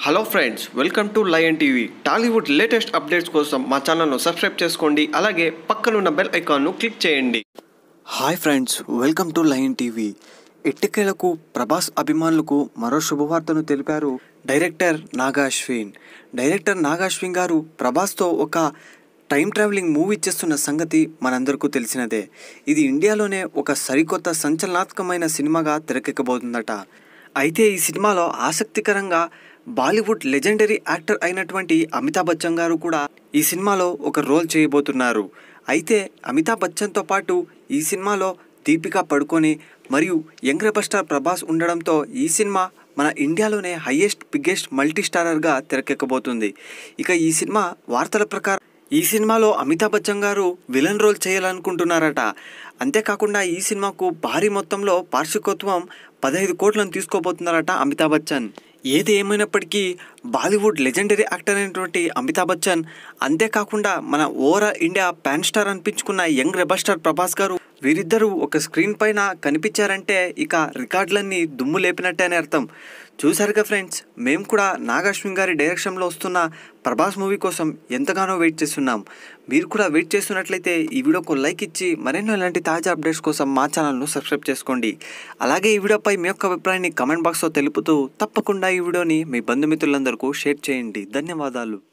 hello friends welcome to Lion TV Tollywood latest updates కోసం మా ఛానల్ను సబ్స్క్రైబ్ చేసుకోండి అలాగే పక్కనున్న బెల్ ఐకాన్ను క్లిక్ చేయండి hi friends welcome to Lion TV ఎట్టికేలకు ప్రభాస్ అభిమానులకు మరో శుభవార్తను తెలిపారు డైరెక్టర్ నాగా అశ్విన్ డైరెక్టర్ నాగా అశ్విన్ గారు ప్రభాస్తో ఒక టైం ట్రావెలింగ్ మూవీ చేస్తున్న సంగతి మనందరికీ తెలిసినదే ఇది ఇండియాలోనే ఒక సరికొత్త సంచలనాత్మకమైన సినిమాగా తెరకెక్కబోతుందట అయితే ఈ సినిమాలో ఆసక్తికరంగా బాలీవుడ్ లెజెండరీ యాక్టర్ అయినటువంటి అమితాబ్ బచ్చన్ గారు కూడా ఈ సినిమాలో ఒక రోల్ చేయబోతున్నారు అయితే అమితాబ్ బచ్చన్తో పాటు ఈ సినిమాలో దీపికా పడుకొని మరియు యంగ్ రెబల్ స్టార్ ప్రభాస్ ఉండడంతో ఈ సినిమా మన ఇండియాలోనే హయ్యెస్ట్ బిగ్గెస్ట్ మల్టీ స్టారర్గా తెరకెక్కబోతుంది ఇక ఈ సినిమా వార్తల ప్రకారం ఈ సినిమాలో అమితాబ్ బచ్చన్ గారు విలన్ రోల్ చేయాలనుకుంటున్నారట అంతేకాకుండా ఈ సినిమాకు భారీ మొత్తంలో వార్షికోత్వం పదహైదు కోట్లను తీసుకోబోతున్నారట అమితాబ్ బచ్చన్ ఏది ఏమైనప్పటికీ బాలీవుడ్ లెజెండరీ యాక్టర్ అయినటువంటి అమితాబ్ బచ్చన్ అంతేకాకుండా మన ఓవరాల్ ఇండియా ప్యాన్ స్టార్ అనిపించుకున్న young rebel star Prabhas garu వీరిద్దరూ ఒక స్క్రీన్ పైన కనిపించారంటే ఇక రికార్డులన్నీ దుమ్ము లేపినట్టే అని అర్థం చూసారుగా ఫ్రెండ్స్ మేము కూడా నాగాశ్విన్ గారి డైరెక్షన్లో వస్తున్న ప్రభాస్ మూవీ కోసం ఎంతగానో వెయిట్ చేస్తున్నాం మీరు కూడా వెయిట్ చేస్తున్నట్లయితే ఈ వీడియోకు లైక్ ఇచ్చి మరెన్నో ఇలాంటి తాజా అప్డేట్స్ కోసం మా ఛానల్ను సబ్స్క్రైబ్ చేసుకోండి అలాగే ఈ వీడియోపై మీ యొక్క అభిప్రాయాన్ని కమెంట్ బాక్స్లో తెలుపుతూ తప్పకుండా ఈ వీడియోని మీ బంధుమిత్రులందరికీ షేర్ చేయండి ధన్యవాదాలు